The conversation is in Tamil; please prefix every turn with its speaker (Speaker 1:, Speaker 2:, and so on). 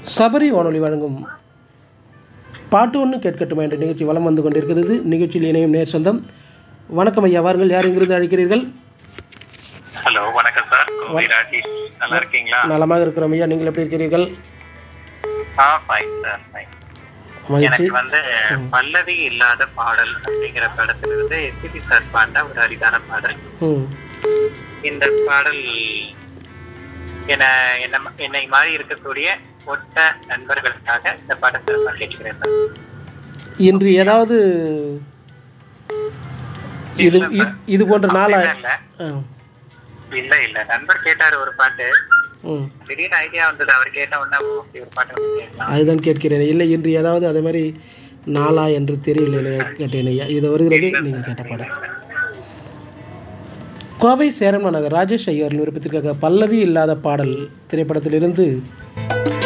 Speaker 1: சபரி வானொலி வழங்கும் பாட்டு ஒன்று கேட்கட்டுமா என்ற நிகழ்ச்சி வலம் வந்து கொண்டிருக்கிறது நிகழ்ச்சியில் இணையும் நேர் சொந்தம் வணக்கம் ஐயா வாருங்கள் யார் இங்கிருந்து அழைக்கிறீர்கள்
Speaker 2: ஹலோ வணக்கம் சார் கோவை ராஜேஷ் நல்லா இருக்கீங்களா
Speaker 1: நலமாக இருக்கிறோம் ஐயா நீங்கள் எப்படி இருக்கிறீர்கள்
Speaker 2: ஆ ஃபைன் சார் ஃபைன்
Speaker 1: மகிழ்ச்சி
Speaker 2: எனக்கு வந்து பல்லவி இல்லாத பாடல் அப்படிங்கிற படத்திலிருந்து எஸ்பிபி சார் பாண்ட ஒரு அரிதான பாடல்
Speaker 1: ம்
Speaker 2: இந்த பாடல் என்ன என்ன என்னை மாதிரி இருக்கக்கூடிய ஒட்ட நண்பர்களுக்காக இந்த பாடத்தை நான் கேட்கிறேன் சார்
Speaker 1: இன்று ஏதாவது இது இ- இது போன்ற நாளா
Speaker 2: அப்படிலாம் இல்ல
Speaker 1: ஆ,
Speaker 2: இல்ல இல்ல நண்பர் கேட்டாரு ஒரு பாட்டு
Speaker 1: ம்
Speaker 2: திடீர்னு ஐடியா வந்தது அவர் கேட்ட உடனே ஓ, அப்படி ஒரு பாட்டு வந்து கேட்கலாம்
Speaker 1: அதுதான் கேட்கிறேன் இல்லை இன்று ஏதாவது அதே மாதிரி நாளா என்று தெரியவில்லை கேட்டேன் ஐயா இது வருகிறது நீங்கள் கேட்ட பாடம் கோவை சேரம நகர் ராஜேஷ் ஐயர் விருப்பத்திற்காக பல்லவி இல்லாத பாடல் திரைப்படத்திலிருந்து